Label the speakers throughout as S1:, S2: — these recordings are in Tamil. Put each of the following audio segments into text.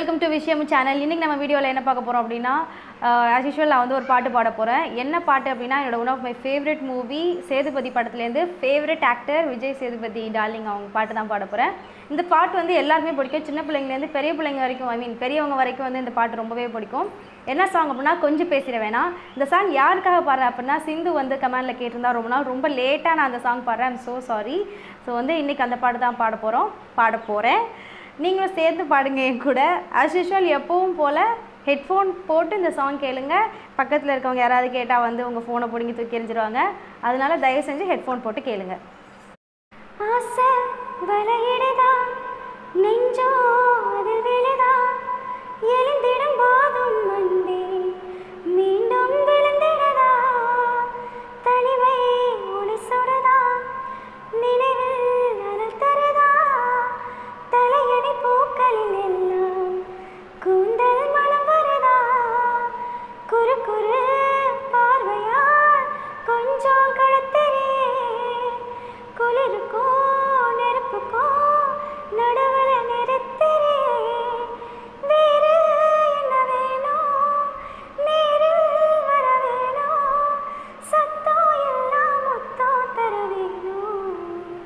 S1: வெல்கம் டு விஷயம் சேனல் இன்றைக்கி நம்ம வீடியோவில் என்ன பார்க்க போகிறோம் அப்படின்னா ஆஸ் யூஷுவல் நான் வந்து ஒரு பாட்டு பாட போகிறேன் என்ன பாட்டு அப்படின்னா என்னோட one of my favourite movie Sethupathi படத்துலேருந்து favourite actor Vijay Sethupathi darling அவங்க பாட்டு தான் பாட போகிறேன் இந்த பாட்டு வந்து எல்லாருமே பிடிக்கும் சின்ன பிள்ளைங்கலேருந்து பெரிய பிள்ளைங்க வரைக்கும் ஐ மீன் பெரியவங்க வரைக்கும் வந்து இந்த பாட்டு ரொம்பவே பிடிக்கும் என்ன சாங் அப்படின்னா கொஞ்சம் பேசிட வேணாம் இந்த சாங் யாருக்காக பாடுறேன் அப்படின்னா சிந்து வந்து கமெண்டில் கேட்டிருந்தா ரொம்ப நாள் ரொம்ப லேட்டாக நான் அந்த சாங் பாடுறேன் ஐம் ஸோ சாரி ஸோ வந்து இன்றைக்கி அந்த பாட்டு தான் பாட போகிறோம் பாட போகிறேன் நீங்களும் சேர்ந்து பாடுங்க என் கூட ஆஸ் யூஷுவல் எப்பவும் போல் ஹெட்ஃபோன் போட்டு இந்த சாங் கேளுங்க பக்கத்தில் இருக்கவங்க யாராவது கேட்டால் வந்து உங்கள் ஃபோனை பிடுங்கி தூக்கி எறிஞ்சிருவாங்க அதனால தயவு செஞ்சு ஹெட்ஃபோன் போட்டு கேளுங்க
S2: ஆசை வலையிடுதா நெஞ்சோ அதில் விழுதா எழுந்திடும் போதும் அன்பே மீண்டும் விழுந்திடுதா தனிமை ஒளி சுடுதா நினைவில் அனல் தருதா தலையணி பூக்களில் எல்லாம் கூந்தல் மனம் வருதா குறு குறு பார்வையால் கொஞ்சம் கடத்தறியே குளிருக்கோ நெருப்புக்கோ நடுவுல நிறுத்தறியே வேறு என்ன வேணும் நேரில் வர வேணும் சத்தம் எல்லாம் மொத்தம் தர வேணும்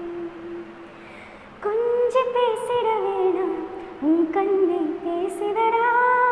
S2: கொஞ்சம் பேசிட வேணாம் உன் கண்ணை பேசிடடா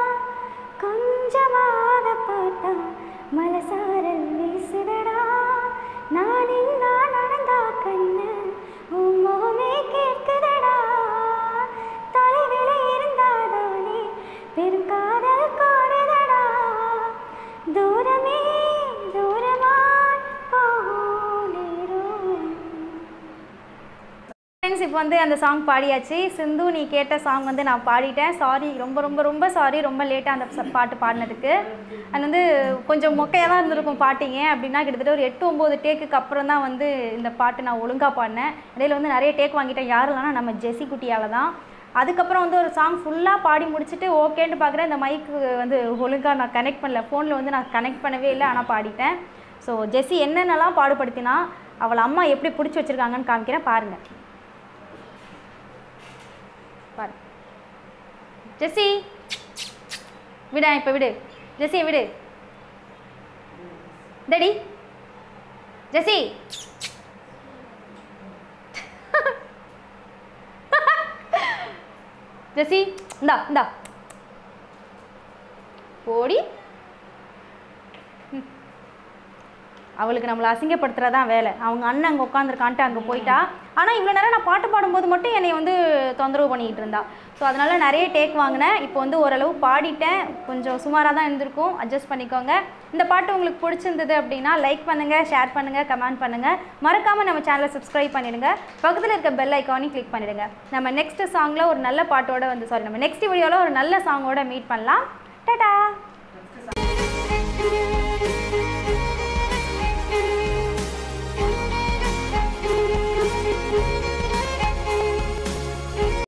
S2: கொஞ்சமாக பார்த்தா மலசாரல் வீசுதடா நான் இன்னா நடந்தா கண்ணு உன் முகமே கேட்குதடா தொலைவில் இருந்தாதானே பெரும் காதல் கோடுதடா தூரமே தூரமாய் போகும் நேரம்
S1: ஃப்ரெண்ட்ஸ் இப்போ வந்து அந்த சாங் பாடியாச்சு சிந்து நீ கேட்ட சாங் வந்து நான் பாடிட்டேன் சாரி ரொம்ப ரொம்ப ரொம்ப சாரி ரொம்ப லேட்டாக அந்த ச- பாட்டு பாடினதுக்கு அது வந்து கொஞ்சம் மொக்கையாக தான் இருந்திருக்கும் பாட்டிங்க அப்படின்னா கிட்டத்தட்ட ஒரு எட்டு ஒம்பது டேக்குக்கு அப்புறம் தான் வந்து இந்த பாட்டு நான் ஒழுங்காக பாடினேன் இடையில வந்து நிறைய டேக் வாங்கிட்டேன் யாரும் இல்லைனா நம்ம ஜெஸி குட்டியால் தான் அதுக்கப்புறம் வந்து ஒரு சாங் ஃபுல்லாக பாடி முடிச்சுட்டு ஓகேன்னு பார்க்குறேன் இந்த மைக்கு வந்து ஒழுங்காக நான் கனெக்ட் பண்ணல ஃபோனில் வந்து நான் கனெக்ட் பண்ணவே இல்லை ஆனால் பாடிட்டேன் ஸோ ஜெஸி என்னென்னலாம் பாடுபடுத்தினா அவளை அம்மா எப்படி பிடிச்சி வச்சுருக்காங்கன்னு காமிக்கிறேன் பாருங்கள் பாரு ஜெஸ்ஸி விடா இப்போ விடு ஜெஸ்ஸி விடு டடி ஜெஸ்ஸி ஜெஸ்ஸி இந்தா இந்தா போடி ம். அவளுக்கு நம்மளை அசிங்கப்படுத்துறதான் வேலை அவங்க அண்ணன் அங்கே உட்காந்துருக்கான்ட்டு அங்கே போயிட்டா ஆனால் இவ்வளோ நேரம் நான் பாட்டு பாடும்போது மட்டும் என்னை வந்து தொந்தரவு பண்ணிக்கிட்டு இருந்தா ஸோ அதனால் நிறைய டேக் வாங்கினேன் இப்போ வந்து ஓரளவு பாடிட்டேன் கொஞ்சம் சுமாராக தான் இருந்திருக்கும் அட்ஜஸ்ட் பண்ணிக்கோங்க இந்த பாட்டு உங்களுக்கு பிடிச்சிருந்தது அப்படின்னா லைக் பண்ணுங்கள் ஷேர் பண்ணுங்கள் கமெண்ட் பண்ணுங்கள் மறக்காமல் நம்ம சேனலை சப்ஸ்கிரைப் பண்ணிடுங்க பக்கத்தில் இருக்க பெல் ஐக்கானையும் கிளிக் பண்ணிடுங்க நம்ம நெக்ஸ்ட் சாங்கில் ஒரு நல்ல பாட்டோட வந்து சாரி நம்ம நெக்ஸ்ட் வீடியோவில் ஒரு நல்ல சாங்கோட மீட் பண்ணலாம் டாடா